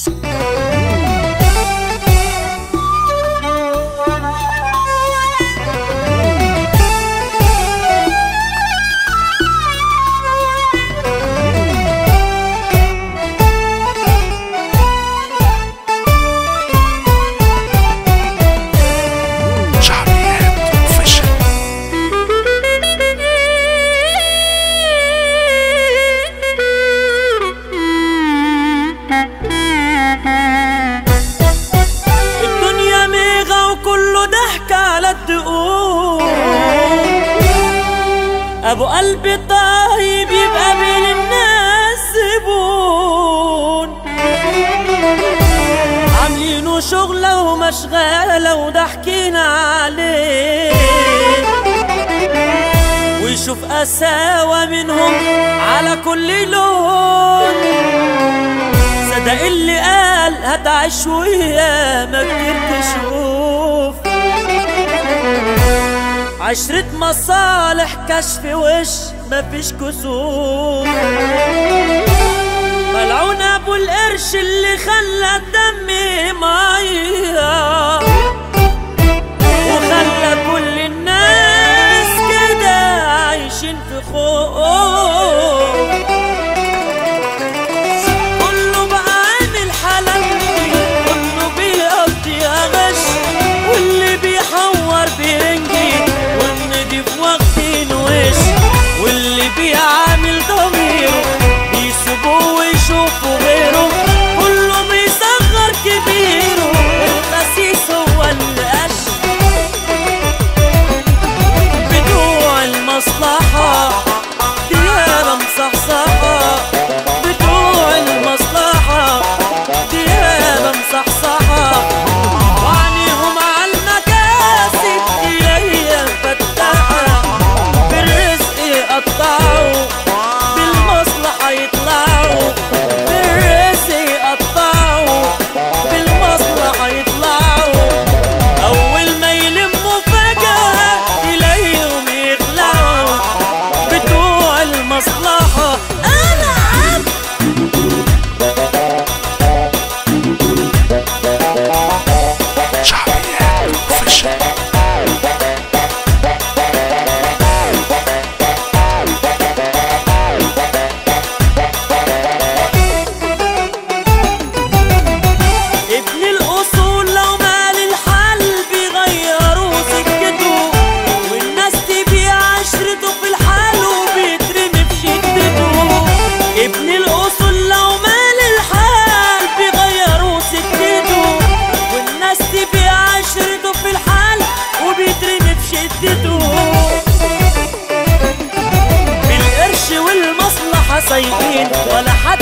شعبيات اوفيشال الدنيا ميغا وكله ضحك على الدقون ابو قلبي طيب يبقى بين الناس زبون عاملينه شغلة ومشغلة وضحكينا عليه ويشوف قساوة منهم على كل لون صدق اللي قال هتعيش وياه ما كتير تشوف عشرة مصالح كشف وش مفيش كسوف ملعون ابو القرش اللي خلى الدم ميه وخلى كل الناس كده عايشين في خوف كله بقى عامل حلال كله بيقضي غش واللي بيحور بينجي والنضيف واخدين وش واللي بيعامل ضميره بيسيبوه ويشوفوا غيره كله بيصغر كبيره الخسيس هو اللي قش بتوع المصلحة ديابة مصحصحة بتوع المصلحة ديابة مصحصحة وعليهم على المكاسب إلي مفتحة بالرزق يقطعوا بالمصلحة يطلعوا بالرزق يقطعوا بالمصلحة يطلعوا أول ما يلموا فجأة إليهم يخلعوا بتوع المصلحة أنا عبد شعبيات اوفيشال ابن الأصول لو مال الحل بيغيروا سكته والناس تبيع عشرته في الحال وبيترمي بشدته ابن الأصول لو مال الحال بيغيروا سكته والناس تبيع عشرته في الحال وبيترمي بشدته بالقرش والمصلحة سايقين ولا حد